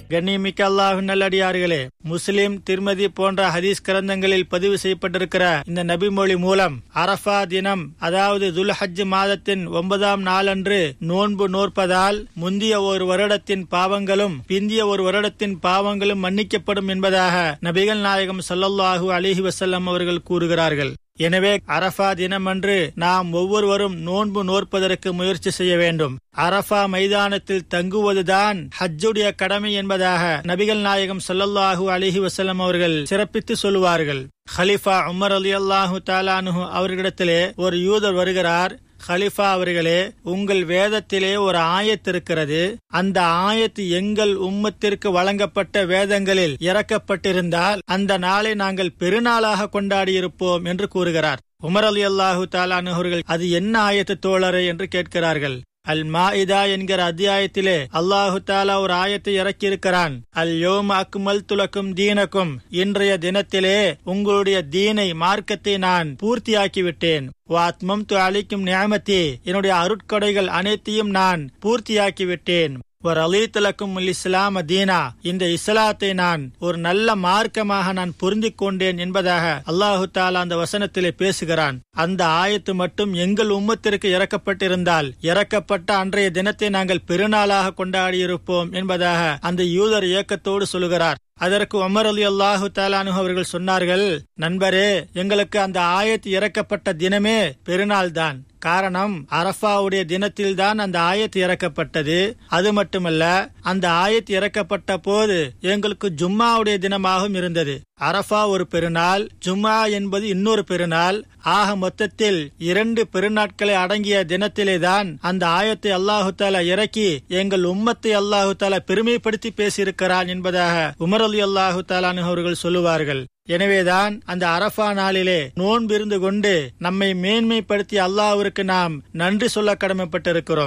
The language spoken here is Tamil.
கண்ணியமிக்க அல்லாஹ் நல்லடியார்களே முஸ்லிம் திருமதி போன்ற ஹதீஸ் கிரந்தங்களில் பதிவு செய்யப்பட்டிருக்கிற இந்த நபிமொழி மூலம் அரஃபா தினம் அதாவது துல்ஹஜ் மாதத்தின் ஒன்பதாம் நாளன்று நோன்பு நோற்பதால் முந்திய ஒரு வருடத்தின் பாவங்களும் பிந்திய ஒரு வருடத்தின் பாவங்களும் மன்னிக்கப்படும் என்பதாக நபிகள் நாயகம் ஸல்லல்லாஹு அலிஹி வசல்லம் அவர்கள் கூறுகிறார்கள் எனவே அரஃபா தினமன்று நாம் ஒவ்வொருவரும் நோன்பு நோற்பதற்கு முயற்சி செய்ய வேண்டும் அரஃபா மைதானத்தில் தங்குவதுதான் ஹஜ்ஜுடைய கடமை என்பதாக நபிகள் நாயகம் ஸல்லல்லாஹு அலிஹி வசல்லம் அவர்கள் சிறப்பித்து சொல்லுவார்கள் ஹலிஃபா உமர் அலி அல்லாஹு தாலானு அவர்களிடத்திலே ஒரு யூதர் வருகிறார் ஹலிஃபா அவர்களே உங்கள் வேதத்திலே ஒரு ஆயத்து இருக்கிறது அந்த ஆயத்து எங்கள் உம்மத்திற்கு வழங்கப்பட்ட வேதங்களில் இறக்கப்பட்டிருந்தால் அந்த நாளை நாங்கள் பெருநாளாக கொண்டாடியிருப்போம் என்று கூறுகிறார் உமர் அலி அல்லாஹு தாலானு அவர்கள் அது என்ன ஆயத்து தோழரே என்று கேட்கிறார்கள் அல் மாஇதா என்கிற அத்தியாயத்திலே அல்லாஹு தாலா ஒரு ஆயத்தை இறக்கியிருக்கிறான் அல் யோம் அக்மல் துலக்கும் தீனக்கும் இன்றைய தினத்திலே உங்களுடைய தீனை மார்க்கத்தை நான் பூர்த்தியாக்கி விட்டேன் வாத்மம் து அளிக்கும் நியாமத்தி என்னுடைய அருட்கொடைகள் அனைத்தையும் நான் பூர்த்தியாக்கி விட்டேன் ஒரு அலீத்தலக்கும் இஸ்லாம் தீனா இந்த இஸ்லாத்தை நான் ஒரு நல்ல மார்க்கமாக நான் பொருந்திக் கொண்டேன் என்பதாக அல்லாஹு தாலா அந்த வசனத்திலே பேசுகிறான் அந்த ஆயத்து மட்டும் எங்கள் உம்மத்திற்கு இறக்கப்பட்டிருந்தால் இறக்கப்பட்ட அன்றைய தினத்தை நாங்கள் பெருநாளாக கொண்டாடியிருப்போம் என்பதாக அந்த யூதர் இயக்கத்தோடு சொல்லுகிறார் அதற்கு உமர் அலி அல்லாஹு தாலானு அவர்கள் சொன்னார்கள் நண்பரே எங்களுக்கு அந்த ஆயத்து இறக்கப்பட்ட தினமே பெருநாள் தான் காரணம் அரஃபாவுடைய தினத்தில் தான் அந்த ஆயத்து இறக்கப்பட்டது அது மட்டுமல்ல அந்த ஆயத்து இறக்கப்பட்ட போது எங்களுக்கு ஜும்மாவுடைய தினமாகவும் இருந்தது அரஃபா ஒரு பெருநாள் ஜும்மா என்பது இன்னொரு பெருநாள் ஆக மொத்தத்தில் இரண்டு பெருநாட்களை அடங்கிய தினத்திலே தான் அந்த ஆயத்தை அல்லாஹு தாலா இறக்கி எங்கள் உம்மத்தை அல்லாஹு தாலா பெருமைப்படுத்தி பேசியிருக்கிறான் என்பதாக உமர் அலி அல்லாஹு தாலானு அவர்கள் சொல்லுவார்கள் எனவேதான் அந்த அரஃபா நாளிலே நோன்பிருந்து கொண்டு நம்மை மேன்மைப்படுத்தி அல்லாஹ்விற்கு நாம் நன்றி சொல்ல கடமைப்பட்டிருக்கிறோம்